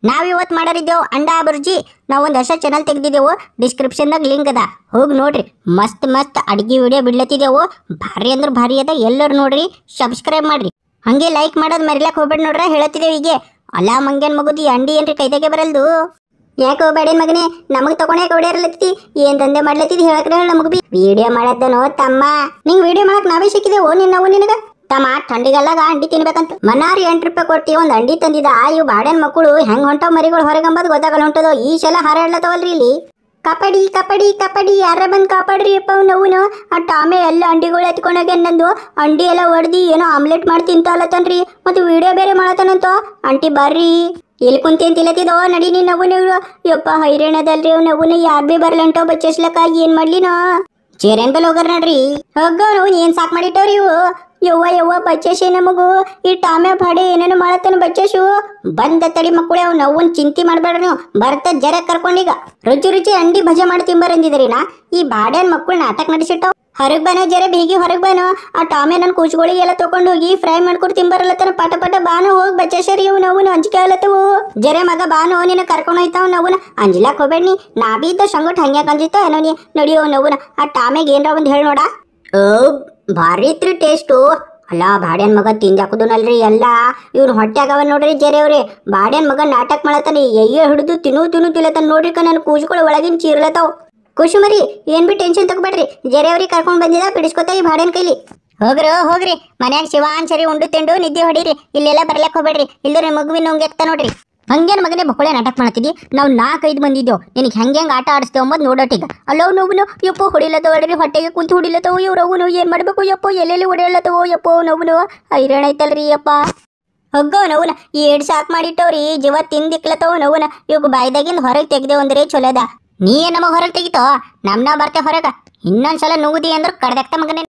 ನಾವ್ ಇವತ್ತು ಮಾಡರಿದ್ದೇವು ಅಂಡಾ ಬುರ್ಜಿ ನಾವು ಒಂದು ಹೊಸ ಚಾನಲ್ ತೆಗ್ದಿದ್ದೆವು ಡಿಸ್ಕ್ರಿಪ್ಷನ್ದಾಗ ಲಿಂಕ್ ಅದ ಹೋಗಿ ನೋಡ್ರಿ ಮಸ್ತ್ ಮಸ್ತ್ ಅಡಿಗೆ ವಿಡಿಯೋ ಬಿಡ್ಲತ್ತಿದ್ದೆವು ಭಾರಿ ಅಂದ್ರೆ ಭಾರಿ ಅದ ಎಲ್ಲರೂ ನೋಡ್ರಿ ಸಬ್ಸ್ಕ್ರೈಬ್ ಮಾಡ್ರಿ ಹಂಗೆ ಲೈಕ್ ಮಾಡೋದು ಮರಿಲಕ್ ಹೋಗ್ಬೇಡಿ ನೋಡ್ರ ಹೇಳತ್ತಿದ್ದೇವೆ ಹೀಗೆ ಅಲ್ಲ ಮಂಗೇನ್ ಮಗುದಿ ಅಂಡಿ ಏನ್ರಿ ಕೈದಾಗೆ ಬರಲ್ದು ಯಾಕೆ ಹೋಗ್ಬೇಡಿ ಮಗನೇ ನಮಗೆ ತಗೊಂಡಾಕ ಹೊಡ್ಯಾರಲತ್ತಿ ಏನ್ ದಂಧೆ ಮಾಡ್ಲತ್ತಿದ್ ಹೇಳಕ್ರೆ ಹೇಳ ನಮಗ್ ಬಿ ವಿಡಿಯೋ ಮಾಡದ್ದನೋ ತಮ್ಮ ನಿಂಗ್ ವಿಡಿಯೋ ಮಾಡಕ್ ನಾವೇ ಸಿಕ್ಕಿದೆವು ನಿನ್ನವು ನಿನಗ ತಮ್ಮ ಥಂಡಿಗಲ್ಲಾಗ ಅಂಡಿ ತಿನ್ಬೇಕಂತ ಮನಾರಿ ಎಂಟು ರೂಪಾಯಿ ಕೊಟ್ಟಿ ಒಂದ್ ಅಂಡಿ ತಂದಿದ ಇವು ಬಾಡ್ಯಾನ್ ಮಕ್ಕಳು ಹೆಂಗ್ ಹೊಂಟಾವ್ ಮರಿಗಳು ಹೊರಗಂಬದ್ ಗೊತ್ತಾಗಲ್ಲ ಹೊಂಟದೋ ಈ ಸಲ ಹಾರಾಡ್ಲತ್ತವಲ್ರಿ ಇಲ್ಲಿ ಕಬಡ್ಡಿ ಕಬಡ್ಡಿ ಕಬಡ್ಡಿ ಯಾರ ಬಂದ್ ಕಾಪಾಡ್ರಿ ಅಪ್ಪ ನಾವು ಆ ಟಾಮೆ ಎಲ್ಲ ಅಂಡಿಗಳು ಎತ್ಕೊಂಡೋಗ್ಯಾನ ನಂದು ಅಂಡಿ ಎಲ್ಲ ಹೊಡ್ದಿ ಏನೋ ಆಮ್ಲೆಟ್ ಮಾಡಿ ತಿಂತಾಲತ್ತನ್ರಿ ಮತ್ತೆ ವಿಡಿಯೋ ಬೇರೆ ಮಾಡತಾನಂತ ಅಂಟಿ ಬರ್ರಿ ಎಲ್ಲಿ ಕುಂತಿ ಅಂತ ಇಲ್ಲತ್ತಿದೋ ನಡಿ ನೀ ನಗುನ ಯಪ್ಪ ಹೈರಾಣದಲ್ರಿ ಅವ್ ನಗುನ ಯಾರ್ ಬಿ ಬರ್ಲಂಟೋ ಬಚ್ಚಸ್ಲಕ್ಕ ಏನ್ ಮಾಡ್ಲಿ ನಾ ಚೇರೇನ್ ಬೆಲ್ ಹೋಗಾರ ನೋಡ್ರಿ ಹೋಗ ನಾವು ಏನ್ ಸಾಕ್ ಮಾಡಿಟ್ಟವ್ರಿ ಇವು ಯವ್ವ ಯವ್ವ ಬಚ್ಚೇಶಿ ನಮಗು ಈ ಟಾಮೆ ಪಾಡಿ ಏನೇನು ಮಾಡತ್ತಾನ ಬಚ್ಚೇಶು ಬಂದ ತಡಿ ಮಕ್ಕಳು ಅವ್ ನೋವನ್ ಚಿಂತೆ ಮಾಡ್ಬೇಡ್ರಿ ನೀವು ಬರ್ತ ಜರ ಕರ್ಕೊಂಡೀಗ ರುಚಿ ರುಚಿ ಅಂಡಿ ಭಜೆ ಮಾಡಿ ತಿಂಬರಂದಿದ್ರಿ ನಾ ಈ ಬಾಡ್ಯಾನ್ ಮಕ್ಕಳು ನಾಟಕ ನಡೆಸಿಟ್ಟವ್ ಹೊರಗ್ ಬಾನೋ ಜರ ಬೇಗಿ ಹೊರಗ್ ಬಾನೋ ಆ ಟಾಮೆ ನನ್ನ ಕೂಚ್ಗಳಿಗೆ ಎಲ್ಲ ತಗೊಂಡು ಹೋಗಿ ಫ್ರೈ ಮಾಡ್ಕೊಂಡು ತಿಂಬರಲ್ಲತ್ತನ ಪಟ ಪಟ ಬಾನು ಹೋಗಿ ಬಚ್ಚೇಶರಿ ಇವ್ ನೋವು ಅಂಜಿಕೆ ಆಗಲತ್ತವು ಜರೆ ಮಗ ಬಾನು ನಿನ್ನ ಕರ್ಕೊಂಡು ಹೋಯ್ತಾವ್ ನೋವುನ ಅಂಜಿಲಾಕ್ ಹೋಗ್ಬೇಡಿ ನಾ ಬಿ ಇದ್ದ ಸಂಗಟ್ ಹಂಗ್ಯಾಕ್ ಅಂಜಿತ ಏನೋ ನೀ ನಡಿಯೋ ನೋವುನ ಆ ಟಾಮೆಗೆ ಏನ್ರ ಒಂದ್ ಹೇಳಿ ನೋಡ ಓ ಭಾರಿ ಇತ್ರಿ ಟೇಸ್ಟು ಅಲ್ಲ ಬಾಡ್ಯಾನ್ ಮಗ ತಿಂದಾಕುದನಲ್ರಿ ಎಲ್ಲ ಇವ್ರು ಹೊಟ್ಯಾಗವ ನೋಡ್ರಿ ಜರೆ ಅವ್ರಿ ಬಾಡ್ಯಾನ್ ಮಗ ನಾಟಕ ಮಾಡತಾನೆ ಎಯ್ಯ ಹಿಡಿದು ತಿನ್ನು ತಿನ್ನು ತಿಲ್ಲತಾನ ನೋಡ್ರಿ ಕ ನನ್ನ ಕೂಜ್ಗಳು ಒಳಗಿನ ಚೀರ್ಲತಾವ್ ಕುಶುಮರಿ ಏನ್ ಬಿ ಟೆನ್ಷನ್ ತಗೋಬೇಡ್ರಿ ಜರೆ ಅವ್ರಿಗೆ ಕರ್ಕೊಂಡ್ ಬಂದಿದ ಬಿಡಿಸ್ಕೊತಾ ಈ ಬಾಡ್ಯಾನ್ ಕೈಲಿ ಹೋಗ್ರಿ ಹೋಗ್ರಿ ಮನ್ಯಾಗ ಶಿವಾನ್ ಸರಿ ಉಂಡು ತಿಂಡು ನಿದ್ದೆ ಹೊಡೀರಿ ಇಲ್ಲೆಲ್ಲ ಬರ್ಲಕ್ ಹೋಗ್ಬೇಡ್ರಿ ಇಲ್ದ್ರೆ ಮಗುವಿನ ನುಂಗೆಕ್ತ ನೋಡ್ರಿ ಹಂಗೇನ್ ಮಗನೇ ಬೊಕ್ಕಳೆ ನಾಟಕ ಮಾಡ್ತಿದ್ದಿ ನಾವು ನಾಲ್ಕೈದು ಮಂದಿದ್ದೇವು ನಿನಗೆ ಹೆಂಗೆ ಹೆಂಗೆ ಆಟ ಆಡಿಸ್ತೇವೆ ಅಂಬದು ನೋಡೋಟಿಗ ಅಲ್ಲೋ ನೋವುನು ಯಪ್ಪ ಹೊಡಿಲತ್ತವಳ್ರಿ ಹೊಟ್ಟೆಗೆ ಕುಂತು ಹೊಡಿಲತ್ತವು ಇವ್ರು ಅವುನು ಏನು ಮಾಡ್ಬೇಕು ಯಪ್ಪ ಎಲ್ಲೆಲ್ಲಿ ಹೊಡೆಯಲತ್ತವು ಯಪ್ಪೋ ನೋವುನು ಹೈರಾಣ ಐತಲ್ರಿ ಯಪ್ಪ ಹೊಗ್ಗೋ ನೋವುನ ಏಡ್ ಸಾಕ್ ಮಾಡಿಟ್ಟವ್ರಿ ಜೀವ ತಿಂದಿಕ್ಲತ್ತವ ನೋವುನ ಇವಾಗ ಬಾಯ್ದಾಗಿಂದ ಹೊರಗೆ ತೆಗ್ದೇವು ಅಂದ್ರೆ ಚಲೋದ ನೀ ನಮಗೆ ಹೊರಗೆ ತೆಗಿತೋ ನಮ್ನ ಬರ್ತೆ ಹೊರಗ ಇನ್ನೊಂದ್ಸಲ ನುಗ್ದಿ ಅಂದ್ರೆ ಕಡ್ದಾಕ್ತ ಮಗನೇ